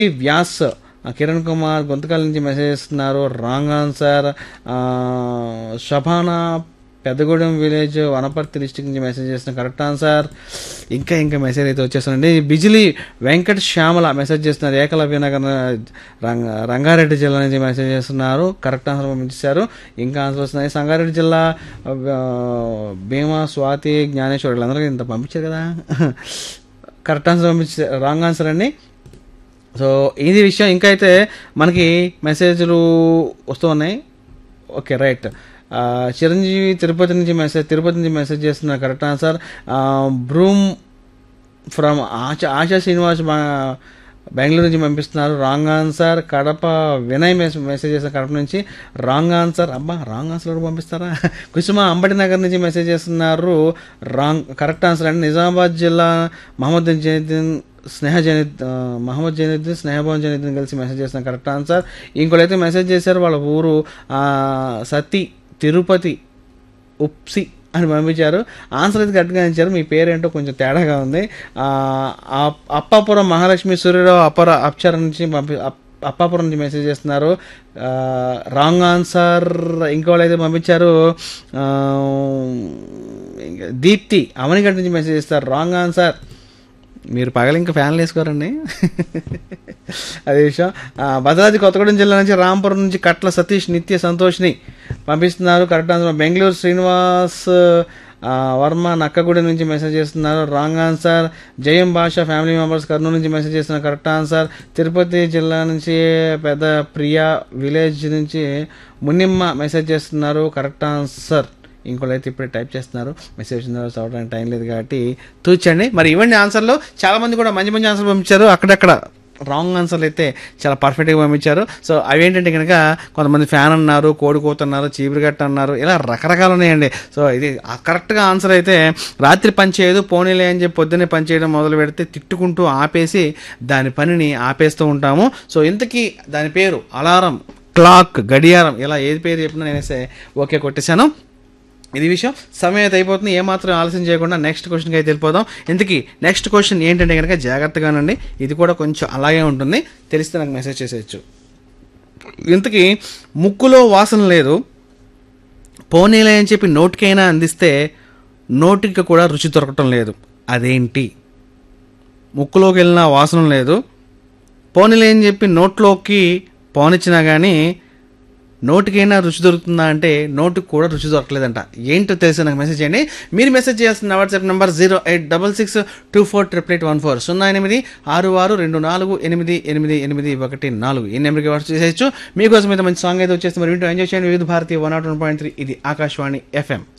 వ్యాస్ ఆ, కిరణ్ కుమార్ గొంతకాల నుంచి మెసేజ్ చేస్తున్నారు రాంగ్ ఆన్సర్ ఆ, షబానా పెద్దగూడెం విలేజ్ వనపర్తి డిస్టిక్ నుంచి మెసేజ్ చేస్తున్న కరెక్ట్ ఆన్సర్ ఇంకా ఇంకా మెసేజ్ అయితే వచ్చేస్తుందండి బిజిలీ వెంకట శ్యామల మెసేజ్ చేస్తున్నారు ఏకలవ్య నగర్ రంగ రంగారెడ్డి జిల్లా నుంచి మెసేజ్ చేస్తున్నారు కరెక్ట్ ఆన్సర్ పంపించారు ఇంకా ఆన్సర్ వస్తున్నాయి సంగారెడ్డి జిల్లా ఆ, భీమా స్వాతి జ్ఞానేశ్వర్ వీళ్ళందరికీ ఇంత పంపించారు కదా కరెక్ట్ ఆన్సర్ పంపించారు రాంగ్ ఆన్సర్ అండి సో ఇది విషయం ఇంకా అయితే మనకి మెసేజ్లు వస్తూ ఉన్నాయి ఓకే రైట్ ఆ, చిరంజీవి తిరుపతి నుంచి మెసేజ్ తిరుపతి నుంచి మెసేజ్ చేస్తున్నారు correct answer broom from Asha Asha Srinivas బా- బెంగళూరు నుంచి పంపిస్తున్నారు రాంగ్ ఆన్సర్ కడప వినయ్ మెస్- మెసేజ్ చేసిన కడప నుంచి రాంగ్ ఆన్సర్ అబ్బా రాంగ్ ఆన్సర్ కూడా పంపిస్తారా కుసుమ అంబటి నగర్ నుంచి మెసేజ్ చేస్తున్నారు రాంగ్ కరెక్ట్ ఆన్సర్ అండి నిజామాబాద్ జిల్లా మహమ్మద్ జైనుద్దీన్ స్నేహ జైనుద్ ఆ, మహమ్మద్ జైనుద్దీన్ స్నేహభవన్ జైనుద్దీన్ కలిసి మెసేజ్ చేస్తున్న కరెక్ట్ ఆన్సర్ ఇంకోటైతే మెసేజ్ చేశారు వాళ్ళ ఊరు ఆ, సతీ తిరుపతి ఉప్సి అని పంపించారు ఆన్సర్ అయితే గట్టిగా ఇచ్చారు మీ పేరేంటో కొంచెం తేడాగా ఉంది ఆ, ఆ- అప్పాపురం మహాలక్ష్మి సూర్యరావు అపర అప్చర నుంచి పంపి అప్- అప్పాపురం నుంచి మెసేజ్ చేస్తున్నారు రాంగ్ ఆన్సర్ ఇంకోళ్ళు అయితే పంపించారు ఆ, ఇంకా దీప్తి అవనిగడ్డ నుంచి మెసేజ్ చేస్తారు రాంగ్ ఆన్సర్ మీరు పగలు ఇంకా ఫ్యాన్లు వేసుకోరండి అదే విషయం ఆ, భద్రాద్రి కొత్తగూడెం జిల్లా నుంచి రాంపురం నుంచి కట్ల సతీష్ నిత్య సంతోష్ని పంపిస్తున్నారు కరెక్ట్ ఆన్సర్ బెంగళూరు శ్రీనివాస్ ఆ, వర్మ నక్కగూడెం నుంచి మెసేజ్ చేస్తున్నారు రాంగ్ ఆన్సర్ జయం భాష ఫ్యామిలీ మెంబర్స్ కర్నూలు నుంచి మెసేజ్ చేస్తున్నారు కరెక్ట్ ఆన్సర్ తిరుపతి జిల్లా నుంచి పెద్ద ప్రియా విలేజ్ నుంచి మునిమ్మ మెసేజ్ చేస్తున్నారు కరెక్ట్ ఆన్సర్ ఇంకోళ్ళు అయితే ఇప్పుడే టైప్ చేస్తున్నారు మెసేజ్ చదవడానికి టైం లేదు కాబట్టి తూచండి మరి ఇవ్వండి ఆన్సర్లు చాలా మంది కూడా మంచి మంచి ఆన్సర్ పంపించారు అక్కడక్కడ రాంగ్ ఆన్సర్లు అయితే చాలా పర్ఫెక్ట్గా పంపించారు సో అవి ఏంటంటే కనుక కొంతమంది ఫ్యాన్ అన్నారు కోడికోత అన్నారు చీపురుగట్ట అన్నారు ఇలా రకరకాలు ఉన్నాయండి సో ఇది ఆ కరెక్ట్గా ఆన్సర్ అయితే రాత్రి పని చేయదు పోనీలే అని చెప్పి పొద్దున్నే పని చేయడం మొదలు పెడితే తిట్టుకుంటూ ఆపేసి దాని పనిని ఆపేస్తూ ఉంటాము సో ఇంతకీ దాని పేరు అలారం క్లాక్ గడియారం ఇలా ఏది పేరు చెప్పినా నేనేసే ఓకే కొట్టేశాను ఇది విషయం సమయం అయితే అయిపోతుంది ఏమాత్రం ఆలస్యం చేయకుండా నెక్స్ట్ క్వశ్చన్కి అయితే వెళ్ళిపోదాం ఇంతకీ నెక్స్ట్ క్వశ్చన్ ఏంటంటే కనుక జాగ్రత్తగానండి ఇది కూడా కొంచెం అలాగే ఉంటుంది తెలిస్తే నాకు మెసేజ్ చేసేయచ్చు ఇంతకీ ముక్కులో వాసన లేదు పోనీలే అని చెప్పి నోటికైనా అందిస్తే నోటికి కూడా రుచి దొరకటం లేదు అదేంటి ముక్కులోకి వెళ్ళిన వాసన లేదు పోనీలే అని చెప్పి నోట్లోకి పోనిచ్చినా కానీ నోటికైనా రుచి దొరుకుతుందా అంటే నోటికి కూడా రుచి దొరకలేదంట ఏంటో తెలిసి నాకు మెసేజ్ చేయండి మీరు మెసేజ్ చేయాల్సిన WhatsApp number zero eight double six two four triple eight one four సున్నా ఎనిమిది ఆరు ఆరు రెండు నాలుగు ఎనిమిది ఎనిమిది ఎనిమిది ఒకటి నాలుగు ఈ నెంబర్కి వాట్సాప్ చేసేయచ్చు మీకోసం అయితే మంచి సాంగ్ అయితే వచ్చేసి మరి వింటూ ఎంజాయ్ చేయండి Vividh Bharati one not one point three ఇది ఆకాశవాణి ఎఫ్ఎం